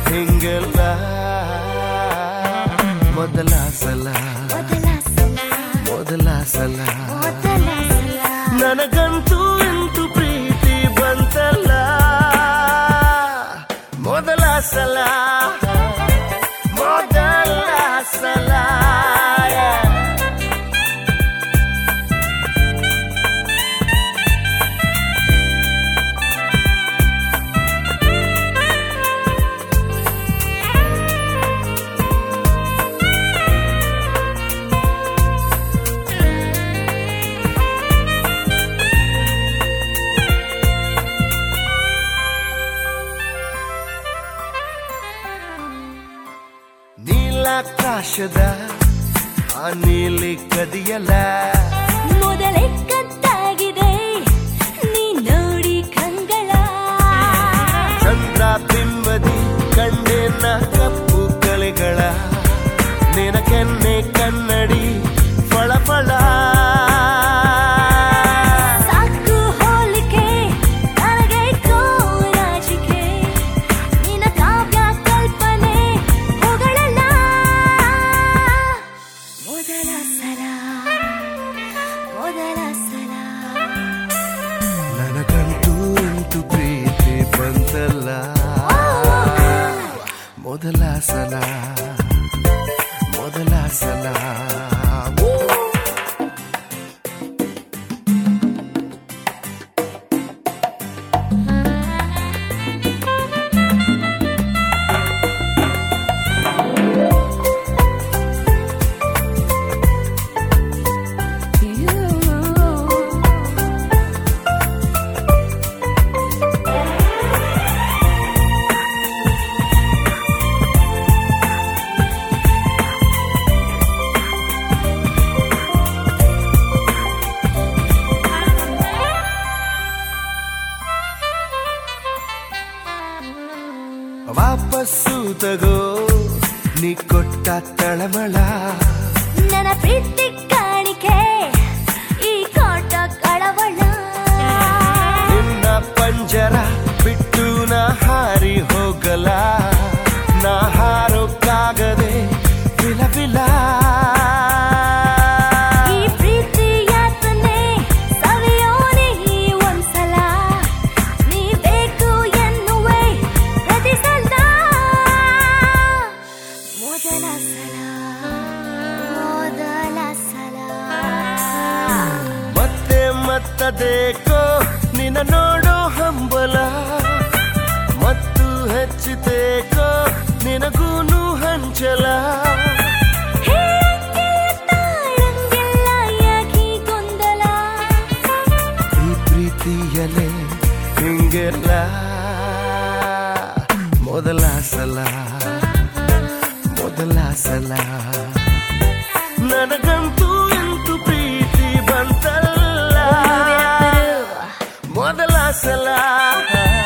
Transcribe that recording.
ಹಿಂಗೆಲ್ಲ ಮೊದಲ ಸಲ ಮೊದಲ ಸಲ ಮೊದಲ ಸಲ ಮೊದಲ ಸಲ ನನಗಂತೂ ಇಂತು ಪ್ರೀತಿ ಬಂತಲ್ಲ ಮೊದಲ ಸಲ ಮೊದಲ ಸಲ ನೀಲಾಕಾಶದ ಆ ನೀಲಿ ಕದಿಯಲ್ಲ ಮೊದಲೇ ಕತ್ತಾಗಿದೆ ನೀ ನೋಡಿ ಕಂಗಳ ಚಂದ್ರ ಬಿಂಬದಿ ಕಣ್ಣೇನ ಕಪ್ಪು ಕಲೆಗಳ ನಿನ ಕೆನ್ನೆ ಕನ್ನಡಿ ಫಳಫಳ ಸಾಕು ಹೋಲಿಕೆ ನನಗೆ ಕೋರಾಜಿಕೆ ನಿನ್ನ ಕಾವ್ಯ ಕಲ್ಪನೆ ಹೊಗಳಲ್ಲ ಮೊದಲ ಸಲ ಮೊದಲ ಸಲ ನನಗಂತೂ ಇಂತು ಪ್ರೀತಿ ಬಂತಲ್ಲ ಮೊದಲ ಸಲ ಮೊದಲ ಸಲ ವಾಪಸ್ಸು ತಗೋ ನೀ ಕೊಟ್ಟ ತಳಮಳ ನನ್ನ ಪ್ರೀತಿ ಕಾಣಿಕೆ ಈ ಕಾಟ ಕಳವಳ ನಿನ್ನ ಪಂಜರ ಬಿಟ್ಟು ನಾ ಹಾರಿ ಹೋಗಲ ನಾ ಹಾರೋಕ್ಕಾಗದೆ ಬಿಲ ಬಿಲ ಈ ಪ್ರೀತಿ ಯಾತನೆ ಸವಿಯೋ ನೀ ಒಂದ್ಸಲ ನೀ ಬೇಕು ಎನ್ನುವೆ ಪ್ರತಿ ಸಲ ಮೊದಲ ಸಲ ಮೊದಲ ಸಲ ಮತ್ತೆ ಮತ್ತದೇಕೋ ನಿನ್ನ ನೋಡೋ ಹಂಬಲ ಮತ್ತು ಹೆಚ್ಚಿತೇಕೋ ನಿನಗೂನು ಹಂಚಲ ಹೇ ತಾಳಂಗೆಲ್ಲ ಯಾಕೀ ಗೊಂದಲ ಈ ಪ್ರೀತಿಯಲೆ ಹಿಂಗೆಲ್ಲ ಮೊದಲ ಸಲ ಮೊದಲ ಸಲ ನನಗಂತೂ ಇಂತು ಪ್ರೀತಿ ಬಂತಲ್ಲ ಮೊದಲ ಸಲ